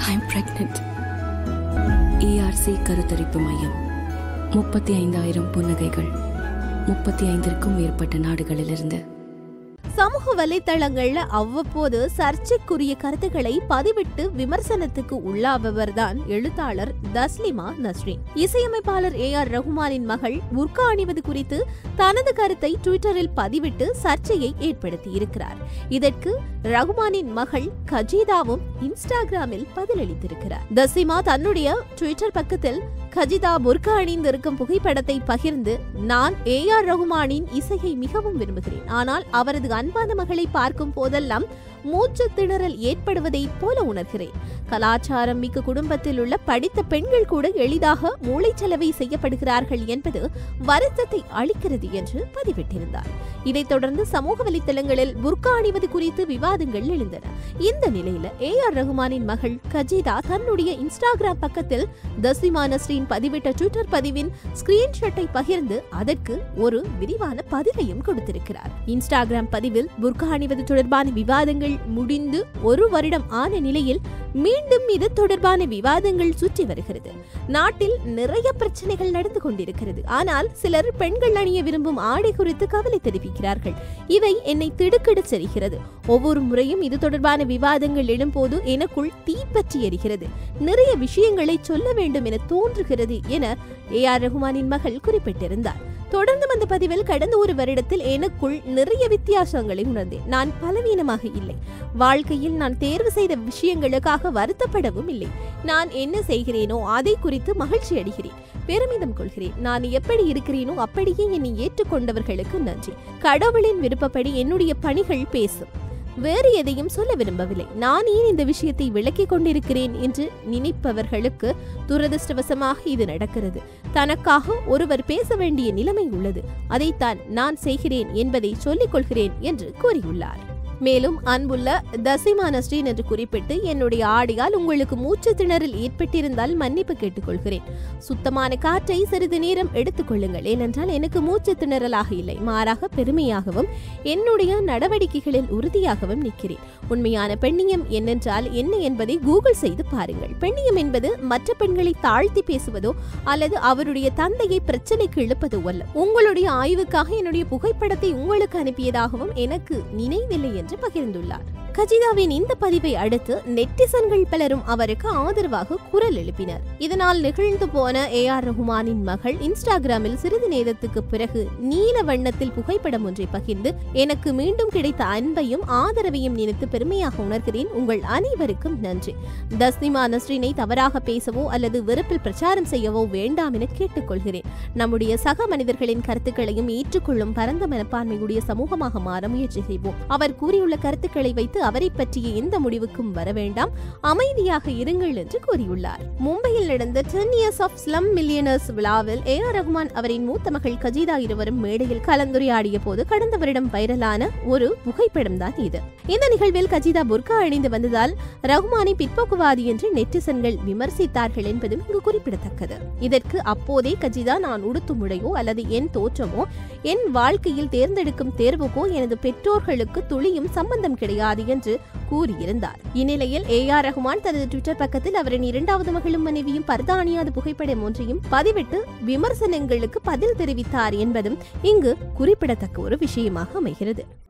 I'm pregnant ARC கருத்தரிப்பு மையம் முப்பத்தி ஐந்தாயிரம் புன்னகைகள் முப்பத்தி ஐந்திற்கும் மேற்பட்ட நாடுகளிலிருந்து சமூக வலைத்தளங்கள்ல அவ்வப்போது சர்ச்சைக்குரிய கருத்துக்களை பதிவிட்டு விமர்சனத்துக்கு உள்ளாபவர்தான் எழுத்தாளர் தஸ்லிமா நஸ்ரீன் இசையமைப்பாளர் ஏ ஆர் ரகுமானின் மகள் புர்கா அணிவது குறித்து தனது கருத்தை ட்விட்டரில் பதிவிட்டு சர்ச்சையை ஏற்படுத்தியிருக்கிறார் இதற்கு ரகுமானின் மகள் கஜிதாவும் இன்ஸ்டாகிராமில் பதிலளித்திருக்கிறார் தஸ்லிமா தன்னுடைய ட்விட்டர் பக்கத்தில் கஜிதா புர்கா அணிந்திருக்கும் புகைப்படத்தை பகிர்ந்து நான் ஏ ஆர் ரகுமானின் இசையை மிகவும் விரும்புகிறேன் ஆனால் அவரது அன்பான மகளை பார்க்கும் போதெல்லாம் மூச்சு திணறல் ஏற்படுவதைப் போல உணர்கிறேன் கலாச்சாரம் மிக்க குடும்பத்தில் உள்ள படித்த பெண்கள் கூட எளிதாக மூளைச்சலவை செய்யப்படுகிறார்கள் என்பது வருத்தத்தை அளிக்கிறது என்று பதிவிட்டிருந்தார் இதைத் தொடர்ந்து சமூக வலைத்தளங்களில் புர்கா அணிவது குறித்து விவாதங்கள் எழுந்தன இந்த நிலையில ஏ ஆர் ரகுமானின் மகள் கஜிதா தன்னுடைய இன்ஸ்டாகிராம் பக்கத்தில் தஸ்லிமா நஸ்ரீன் பதிவிட்ட ட்விட்டர் பதிவின் ஸ்கிரீன்ஷாட்டை பகிர்ந்து அதற்கு ஒரு விரிவான பதிலையும் கொடுத்திருக்கிறார் இன்ஸ்டாகிராம் பதிவில் புர்கா அணிவது தொடர்பான விவாதங்கள் முடிந்து ஒரு வருடம் ஆன நிலையில் மீண்டும் இது தொடர்பான விவாதங்கள் சுற்றி வருகிறது நாட்டில் நிறைய பிரச்சனைகள் நடந்து கொண்டிருக்கிறது ஆனால் சிலர் பெண்கள் அணிய விரும்பும் ஆடை குறித்து கவலை தெரிவிக்கிறார்கள் இவை என்னை திடுக்கிடச் செல்கிறது ஒவ்வொரு முறையும் இது தொடர்பான விவாதங்கள் எழும்போது எனக்குள் தீப்பற்றி எரிகிறது நிறைய விஷயங்களை சொல்ல வேண்டும் என தோன்றுகிறது என ஏ ஆர் ரகுமானின் மகள் குறிப்பிட்டிருந்தார் தொடர்ந்து வந்த பதிவில் கடந்த ஒரு வருடத்தில் எனக்குள் நிறைய வித்தியாசங்களை உணர்ந்தேன் நான் பலவீனமாக இல்லை வாழ்க்கையில் நான் தேர்வு செய்த விஷயங்களுக்காக வருத்தப்படவும் இல்லை நான் என்ன செய்கிறேனோ அதை குறித்து மகிழ்ச்சி அடைகிறேன் பெருமிதம் கொள்கிறேன் நான் எப்படி இருக்கிறேனோ அப்படியே என்னை ஏற்றுக்கொண்டவர்களுக்கு நன்றி கடவுளின் விருப்பப்படி என்னுடைய பணிகள் பேசும் வேறு எதையும் சொல்ல விரும்பவில்லை நான் ஏன் இந்த விஷயத்தை விளக்கிக் கொண்டிருக்கிறேன் என்று நினைப்பவர்களுக்கு துரதிருஷ்டவசமாக இது நடக்கிறது தனக்காக ஒருவர் பேச வேண்டிய நிலைமை உள்ளது அதைத்தான் நான் செய்கிறேன் என்பதை சொல்லிக் கொள்கிறேன் என்று கூறியுள்ளார் மேலும் அன்புள்ள தசிமா நஸ்ரீன் என்று குறிப்பிட்டு என்னுடைய ஆடையால் உங்களுக்கு மூச்சு திணறல் ஏற்பட்டிருந்தால் மன்னிப்பு கேட்டுக்கொள்கிறேன் சுத்தமான காற்றை சிறிது நேரம் எடுத்துக்கொள்ளுங்கள் ஏனென்றால் எனக்கு மூச்சு திணறலாக இல்லை மாறாக பெருமையாகவும் என்னுடைய நடவடிக்கைகளில் உறுதியாகவும் நிற்கிறேன் உண்மையான பெண்ணியம் என்னென்றால் என்ன என்பதை கூகுள் செய்து பாருங்கள் பெண்ணியம் என்பது மற்ற பெண்களை தாழ்த்தி பேசுவதோ அல்லது அவருடைய தந்தையை பிரச்சனைக்கு இழுப்பதோ அல்ல உங்களுடைய ஆய்வுக்காக என்னுடைய புகைப்படத்தை உங்களுக்கு அனுப்பியதாகவும் எனக்கு நினைவில்லை என்று பகிர்ந்துள்ளார் கஜிதாவின் இந்த பதிவை அடுத்து நெட்டிசன்கள் பலரும் அவருக்கு ஆதரவாக குரல் எழுப்பினர் இதனால் நெகிழ்ந்து போன ஏ ஆர் ரஹ்மானின் மகள் இன்ஸ்டாகிராமில் சிறிது நேரத்துக்கு பிறகு நீல வண்ணத்தில் புகைப்படம் ஒன்றை பகிர்ந்து எனக்கு மீண்டும் கிடைத்த அன்பையும் ஆதரவையும் நினைத்து பெருமையாக உணர்கிறேன் உங்கள் அனைவருக்கும் நன்றி தஸ்னிமா நஸ்ரீனை தவறாக பேசவோ அல்லது வெறுப்பில் பிரச்சாரம் செய்யவோ வேண்டாம் என கேட்டுக்கொள்கிறேன் நம்முடைய சக மனிதர்களின் கருத்துக்களையும் ஏற்றுக்கொள்ளும் பரந்த மனப்பான்மையுடைய சமூகமாக மாற முயற்சி செய்வோம் அவர் கூறியுள்ள கருத்துக்களை வைத்து அவரை பற்றிய எந்த முடிவுக்கும் வர வேண்டாம் அமைதியாக இருங்கள் என்று கூறியுள்ளார் மும்பையில் நடந்த ten years of slum millionaires விழாவில் ஏ ஆர் ரஹ்மான் அவரின் மூத்த மகள் கஜிதா இருவரும் மேடையில் கலந்துரையாடிய போது கடந்த வருடம் வைரலான ஒரு புகைப்படம் தான் இது இந்த நிகழ்வில் கஜிதா புர்கா அணிந்து வந்ததால் ரஹ்மானை பிற்போக்குவாதி என்று நெட்டிசன்கள் விமர்சித்தார்கள் என்பதும் இங்கு குறிப்பிடத்தக்கது இதற்கு அப்போதே கஜிதா நான் உடுத்தும் உடையோ அல்லது என் தோற்றமோ என் வாழ்க்கையில் தேர்ந்தெடுக்கும் தேர்வுக்கோ எனது பெற்றோர்களுக்கு துளியும் சம்பந்தம் கிடையாது என்று கூறியிருந்தார் இந்நிலையில் ஏ ஆர் ரஹ்மான் தனது ட்விட்டர் பக்கத்தில் அவரின் இரண்டாவது மகளும் மனைவியும் பர்தா அணியாத புகைப்படம் ஒன்றையும் பதிவிட்டு விமர்சனங்களுக்கு பதில் தெரிவித்தார் என்பதும் இங்கு குறிப்பிடத்தக்க ஒரு விஷயமாக அமைகிறது